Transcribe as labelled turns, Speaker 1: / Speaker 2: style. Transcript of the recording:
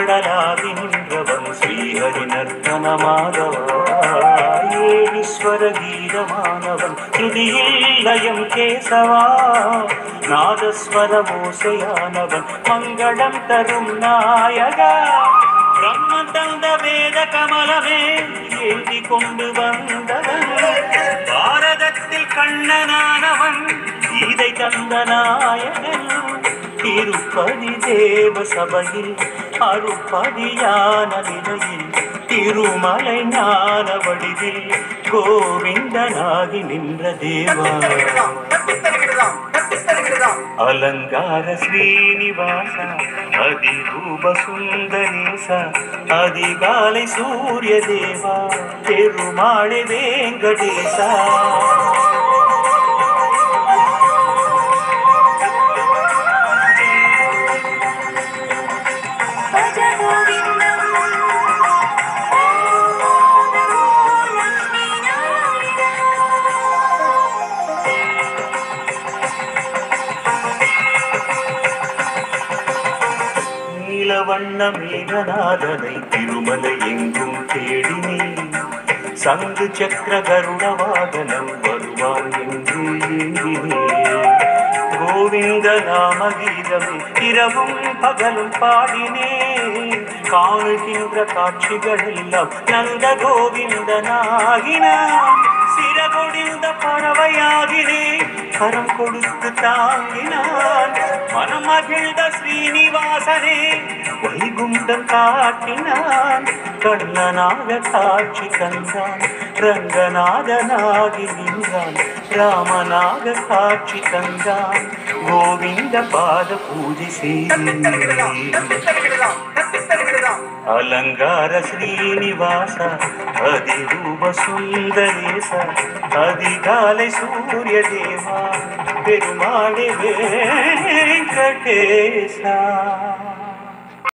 Speaker 1: கடலாகி நின்றவன் ஸ்ரீஹரி நர்த்தன மாதவா ஏழீஸ்வர கீதமானவன் துதியில் லயம் கேசவா நாதஸ்வர ஓசையானவன் மங்களம் தரும் நாயகா பிரம்மன் தந்த வேத கமலமே எழுதி கொண்டு வந்தவன் பாரதத்தில் கண்ணனானவன் இதை தந்த நாயகன் திருப்பதி தேவ சபையில் அருப்பதியான நிலையில் திருமலை ஞான வடிவில் கோவிந்தனாகி நின்ற தேவா அலங்கார శ్రీనివాస அதிரூப சுந்தரேச அதிகாலை சூரிய தேவா பெருமாளை வேங்கடேசா
Speaker 2: భజ గోవిందం ఓం నమో లక్ష్మీనారాయణ
Speaker 1: நீலவண்ண மேகநாதனை திருமலை எங்கும் தேடினேன் சங்கு சக்கர கருட வாகனம் வருவான் என்று ஏங்கினேன் கோவிந்த நாம கீதமே இரவும் பகலும் பாடினேன் காணுகின்ற காட்சிகள் எல்லாம் நந்த கோவிந்தனாகினான் சிறகொடிந்த பறவையாகினேன் கரம் கொடுத்து தாங்கினான் மனம் மகிழ்ந்த ஸ்ரீனிவாசனே வைகுண்டம் காட்டினான் கண்ணனாக காட்சி தந்தான் ரங்கநாதனாகி நின்றான் ராமனாக காட்சி தந்தான் கோவிந்த பாத பூஜை செய்தேன் அலங்கார శ్రీనివాస அதிரூப சுந்தரேச அதிகாலை சூரிய தேவா பெருமாளே வெங்கடேசா